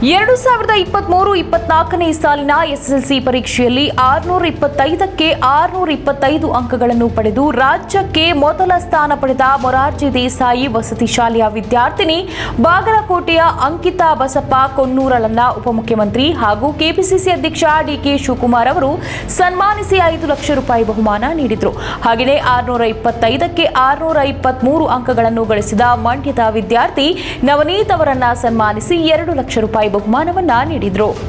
ಎರಡು ಸಾವಿರದ ಇಪ್ಪತ್ಮೂರು ಇಪ್ಪತ್ನಾಲ್ಕನೇ ಸಾಲಿನ ಎಸ್ಎಸ್ಎಲ್ಸಿ ಪರೀಕ್ಷೆಯಲ್ಲಿ ಆರುನೂರ ಇಪ್ಪತ್ತೈದಕ್ಕೆ ಆರುನೂರ ಇಪ್ಪತ್ತೈದು ಅಂಕಗಳನ್ನು ಪಡೆದು ರಾಜ್ಯಕ್ಕೆ ಮೊದಲ ಸ್ಥಾನ ಪಡೆದ ಮೊರಾರ್ಜಿ ದೇಸಾಯಿ ವಸತಿ ಶಾಲೆಯ ವಿದ್ಯಾರ್ಥಿನಿ ಬಾಗಲಕೋಟೆಯ ಅಂಕಿತಾ ಬಸಪ್ಪ ಕೊನ್ನೂರಳನ್ನ ಉಪಮುಖ್ಯಮಂತ್ರಿ ಹಾಗೂ ಕೆಪಿಸಿಸಿ ಅಧ್ಯಕ್ಷ ಡಿಕೆ ಶಿವಕುಮಾರ್ ಅವರು ಸನ್ಮಾನಿಸಿ ಐದು ಲಕ್ಷ ರೂಪಾಯಿ ಬಹುಮಾನ ನೀಡಿದರು ಹಾಗೆಯೇ ಆರುನೂರ ಇಪ್ಪತ್ತೈದಕ್ಕೆ ಆರುನೂರ ಇಪ್ಪತ್ಮೂರು ಅಂಕಗಳನ್ನು ಗಳಿಸಿದ ಮಂಡ್ಯದ ವಿದ್ಯಾರ್ಥಿ ನವನೀತ್ ಅವರನ್ನ ಸನ್ಮಾನಿಸಿ ಎರಡು ಲಕ್ಷ ರೂಪಾಯಿ ಬಹುಮಾನವನ್ನ ನೀಡಿದರು